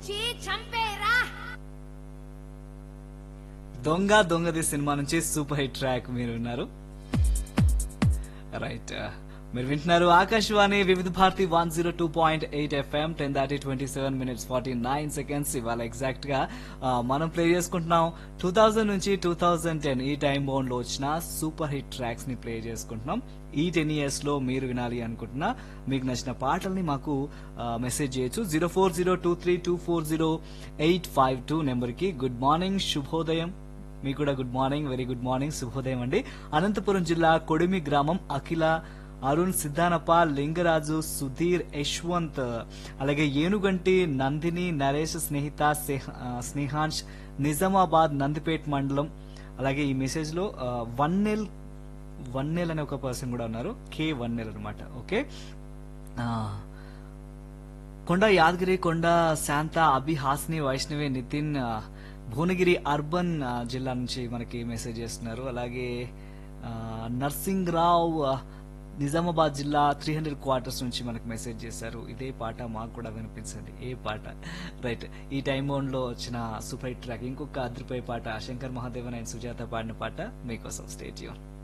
చీ చంపేరా దొంగ దొంగది సినిమా నుంచి సూపర్ హిట్ ట్రాక్ మీరు విన్నారు రైట్ మీరు వింటున్నారు Akashvani Vividh Bharati one zero two point eight FM ten దాటి twenty seven minutes forty nine seconds ఇవాళ ఎగ్జాక్ట్ గా ఆ, మనం ప్లే చేసుకుంటున్నాం టూ థౌజండ్ నుంచి టూ థౌజండ్ టెన్ ఈ టైం బౌండ్ లో వచ్చిన సూపర్ హిట్ ట్రాక్స్ ని ప్లే చేసుకుంటున్నాం ఈ టెన్ ఇయర్స్ లో మీరు వినాలి అనుకుంటున్నా మీకు నచ్చిన పాటల్ని మాకు మెసేజ్ చేయొచ్చు zero four zero two three two four zero eight five two number కి గుడ్ మార్నింగ్ శుభోదయం మీకు కూడా good morning very good morning శుభోదయం అండి అనంతపురం జిల్లా కొడిమి గ్రామం అఖిల అరుణ్ సిద్ధానప్ప లింగరాజు సుధీర్ యశ్వంత్ అలాగే ఏనుగంటి నందిని నరేష్ స్నేహిత సేహ- ఆ, స్నేహాంష్ నిజామాబాద్ నందిపేట్ మండలం అలాగే ఈ మెసేజ్ లో ఆ, వన్నెల్ వన్నెల్ అనే ఒక పర్సన్ కూడా ఉన్నారు కే వన్నెల్ అనమాట ఓకే ఆ, కొండ యాదగిరి కొండ శాంత అభి హాస్ని వైష్ణవి నితిన్ ఆ, భువనగిరి అర్బన్ ఆ, జిల్లా నుంచి మనకి మెసేజ్ చేస్తున్నారు అలాగే ఆ, నర్సింగ్ రావ్ ఆ, నిజామాబాద్ జిల్లా త్రీ హండ్రెడ్ క్వార్టర్స్ నుంచి మనకు మెసేజ్ చేశారు ఇదే పాట మాకు కూడా వినిపించండి ఏ పాట రైట్ ఈ టైం బౌండ్ లో వచ్చిన సూపర్ హిట్ ట్రాక్ ఇంకొక అదిరిపోయే పాట శంకర్ మహాదేవన్ అండ్ సుజాత పాడిన పాట మీకోసం స్టేట్ యూన్